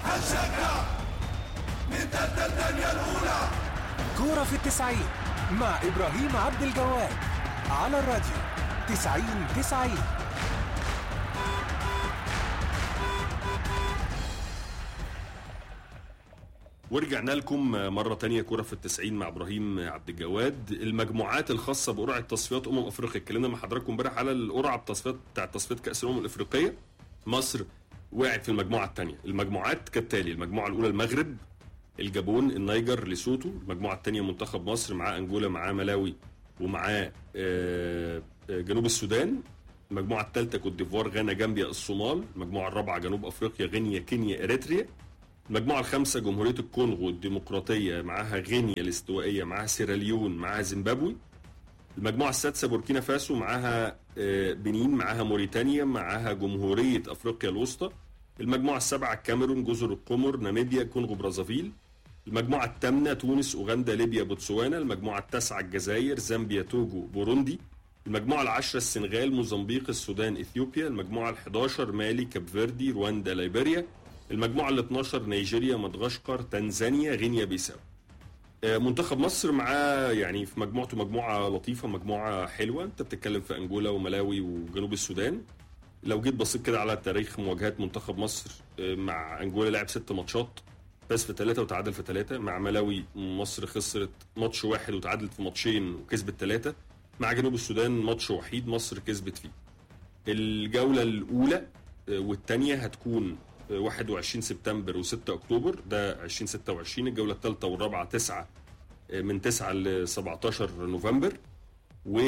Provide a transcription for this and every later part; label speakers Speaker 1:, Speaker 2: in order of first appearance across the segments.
Speaker 1: هنشجع نتقدم الدنيا الأولى
Speaker 2: كورة في التسعين مع إبراهيم عبد الجواد على الراديو تسعين تسعين
Speaker 3: ورجعنا لكم مرة تانية كرة في التسعين مع إبراهيم عبد الجواد المجموعات الخاصة بقرعة تصفيات أمم أفريقيا اتكلمنا مع حضراتكم امبارح على القرعة التصفيات بتاع تصفيات كأس الأمم الأفريقية مصر وقعت في المجموعة الثانية المجموعات كالتالي المجموعة الأولى المغرب الجابون النيجر ليسوتو المجموعة الثانية منتخب مصر مع أنجولا مع ملاوي ومعاه آه، آه، جنوب السودان المجموعة الثالثة كوت ديفوار غانا جامبيا الصومال المجموعة الرابعة جنوب أفريقيا غينيا كينيا إريتريا المجموعة الخامسة جمهورية الكونغو الديمقراطية معاها غينيا الاستوائية معاها سيراليون معاها زيمبابوي المجموعة السادسة بوركينا فاسو معاها آه، بنين معاها موريتانيا معاها جمهورية أفريقيا الوسطى المجموعة السابعة الكاميرون جزر القمر ناميبيا كونغو برازافيل المجموعة الثامنة تونس أوغندا ليبيا بوتسوانا المجموعة التاسعة الجزائر زامبيا توجو بوروندي المجموعة العشرة السنغال موزمبيق السودان إثيوبيا المجموعة ال11 مالي كاب فيردي رواندا ليبيريا المجموعة ال12 نيجيريا مدغشقر تنزانيا غينيا بيساو آه، منتخب مصر معاه يعني في مجموعته مجموعة لطيفة مجموعة حلوة انت بتتكلم في انجولا وملاوي وجنوب السودان لو جيت بصيت كده على تاريخ مواجهات منتخب مصر آه، مع انجولا لعب ست ماتشات فاز في ثلاثة وتعادل في ثلاثة مع ملاوي مصر خسرت ماتش واحد وتعادلت في ماتشين وكسبت ثلاثة مع جنوب السودان ماتش وحيد مصر كسبت فيه الجولة الأولى آه، والثانية هتكون آه، 21 سبتمبر و6 أكتوبر ده 2026 الجولة الثالثة والرابعة 9 آه، من 9 ل 17 نوفمبر و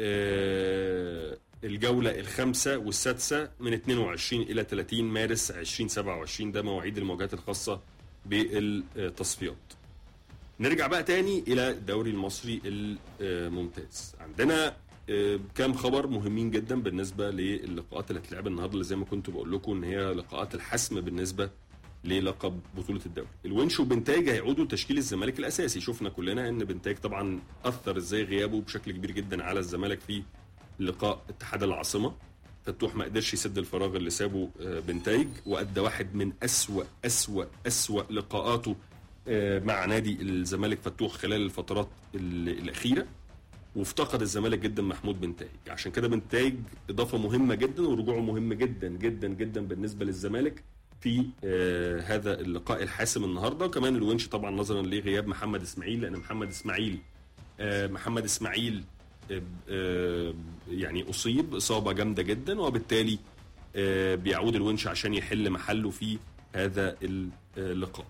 Speaker 3: آه، الجولة الخامسة والسادسة من 22 إلى 30 مارس 2027 ده مواعيد المواجهات الخاصة بالتصفيات نرجع بقى تاني الى الدوري المصري الممتاز عندنا آه، كام خبر مهمين جدا بالنسبه للقاءات اللي هتلعب النهارده اللي زي ما كنت بقول لكم ان هي لقاءات الحسم بالنسبه للقب بطوله الدوري الونش وبنتايج هيعودوا لتشكيل الزمالك الاساسي شفنا كلنا ان بنتايج طبعا اثر ازاي غيابه بشكل كبير جدا على الزمالك في لقاء اتحاد العاصمه فتوح ما قدرش يسد الفراغ اللي سابه آه، بنتايج وادى واحد من اسوا اسوا اسوا لقاءاته آه، مع نادي الزمالك فتوح خلال الفترات ال- الاخيره وافتقد الزمالك جدا محمود بنتايج عشان كده بنتايج اضافه مهمه جدا ورجوعه مهم جدا جدا جدا بالنسبه للزمالك في آه هذا اللقاء الحاسم النهارده وكمان الونش طبعا نظرا لغياب محمد اسماعيل لان محمد اسماعيل آه محمد اسماعيل آه آه يعني اصيب اصابه جامده جدا وبالتالي آه بيعود الونش عشان يحل محله في هذا اللقاء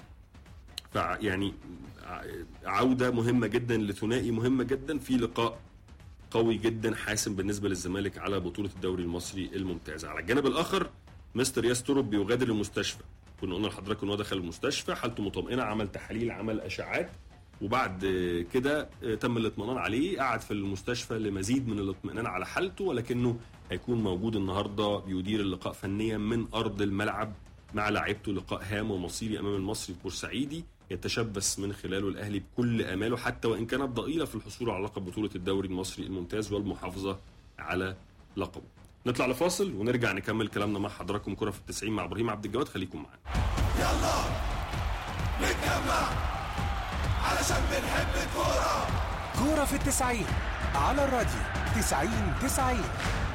Speaker 3: فيعني عوده مهمه جدا لثنائي مهمه جدا في لقاء قوي جدا حاسم بالنسبه للزمالك على بطوله الدوري المصري الممتاز على الجانب الاخر مستر ياس تورب بيغادر المستشفى كنا قلنا لحضراتكم ان هو دخل المستشفى حالته مطمئنه عمل تحاليل عمل اشعاعات وبعد كده تم الاطمئنان عليه قعد في المستشفى لمزيد من الاطمئنان على حالته ولكنه هيكون موجود النهارده بيدير اللقاء فنيا من ارض الملعب مع لاعيبته لقاء هام ومصيري امام المصري البورسعيدي يتشبث من خلاله الاهلي بكل اماله حتى وان كانت ضئيله في الحصول على لقب بطوله الدوري المصري الممتاز والمحافظه على لقبه. نطلع لفاصل ونرجع نكمل كلامنا مع حضراتكم كره في التسعين مع ابراهيم عبد الجواد خليكم معانا.
Speaker 1: يلا نتجمع علشان بنحب الكورة
Speaker 2: كورة في التسعين على الراديو تسعين تسعين